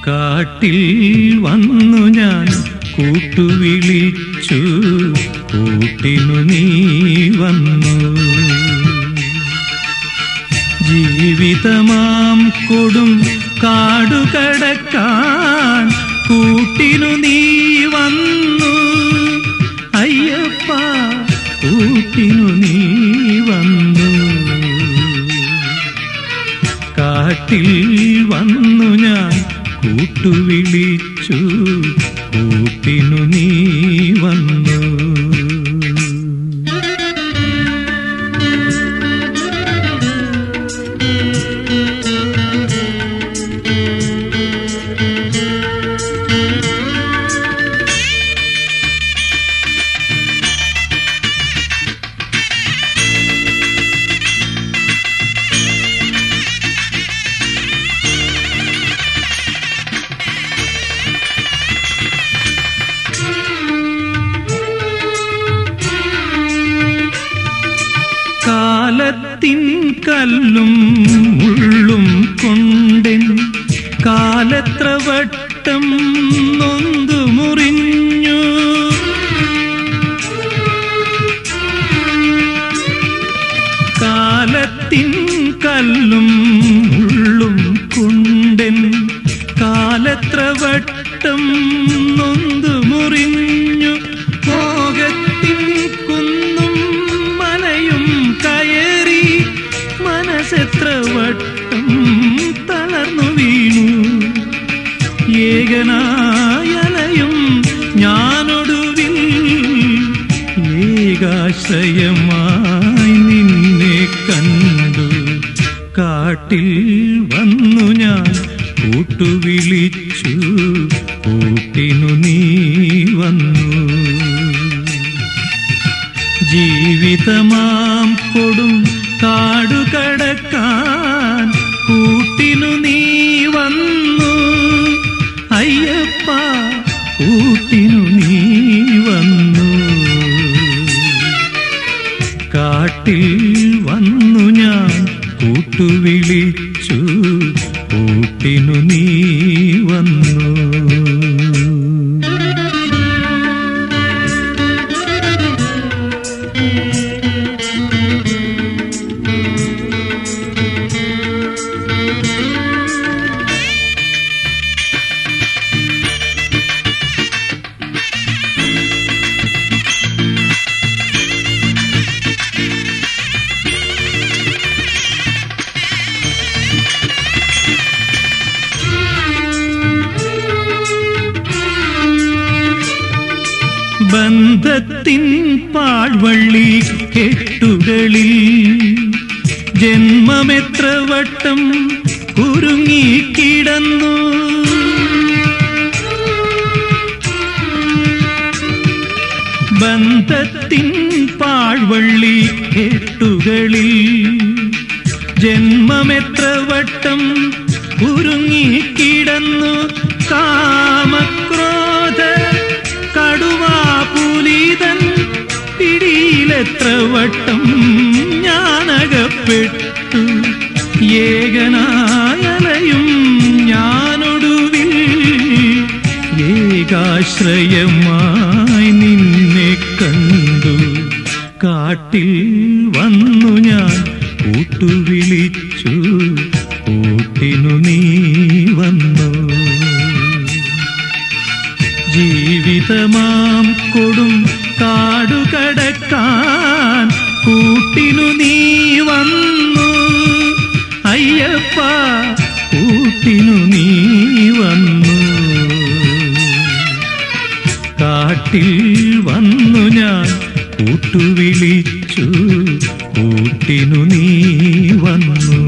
കാട്ടിൽ വന്നു ഞാൻ കൂട്ടുവിളിച്ചു കൂട്ടിനു നീ വന്നു ജീവിതമാം കൊടും കാടുകടക്കാൻ കൂട്ടിനു നീ വന്നു അയ്യപ്പ കൂട്ടിനു നീ വന്നു കാട്ടിൽ വന്നു ഞാൻ കൂട്ടുവിളിച്ചു കൂട്ടിനു നീ വന്നു കാലത്തിൻ കല്ലും മുള്ളും കൊണ്ടെൻ കാലത്ര വട്ടം നൊന്തു മുറിഞ്ഞു കാലത്തിൻ കല്ലും മുള്ളും കൊണ്ടെൻ കാലത്ര വട്ടം നൊന്തു മുറിഞ്ഞു മോഹത്തിൻ കുന്നും മലയും കയറി മനസ്സെത്ര വട്ടം തളർന്നു വീണു ഏകനായലയും ഞാനൊടുവിൽ ഏകാശ്രയമായി നിന്നെ കണ്ടു കാട്ടിൽ വന്നു ഞാൻ കൂട്ടുവിളിച്ചു കൂട്ടിനു നീ വന്നു ജീവിതമാം കൊടും കാടുകടക്കാൻ കൂട്ടിനു നീ വന്നു അയ്യപ്പ കൂട്ടിനു നീ വന്നു കാട്ടിൽ വന്നു ഞാൻ കൂട്ടുവിളിച്ചു കൂട്ടിനു നീ വന്നു ബന്ധത്തിൻ പാഴ്വള്ളി കെട്ടുകളിൽ ജന്മമെത്ര വട്ടം കുരുങ്ങിക്കിടന്നു ബന്ധത്തിൻ പാഴ്വള്ളി കെട്ടുകളിൽ ജന്മമെത്ര വട്ടം ഉരുങ്ങിക്കിടന്നു കാമക്രോധ കടുവാപുലീതൻ പിടിയിലെത്ര വട്ടം ഞാനകപ്പെട്ടു ഏകനായലയും ഞാനൊടുവിൽ ഏകാശ്രയമായി നിന്നെ കണ്ടു കാട്ടിൽ വന്നു ഞാൻ കൂട്ടുവിളിച്ചു കൂട്ടിനു നീ വന്നു ജീവിതമാം കൊടും കാടുകടക്കാൻ കൂട്ടിനു നീ വന്നു അയ്യപ്പ കൂട്ടിനു നീ വന്നു കാട്ടിൽ വന്നു ഞാൻ കൂട്ടുവിളിച്ചു കൂട്ടിനു നീ വന്നു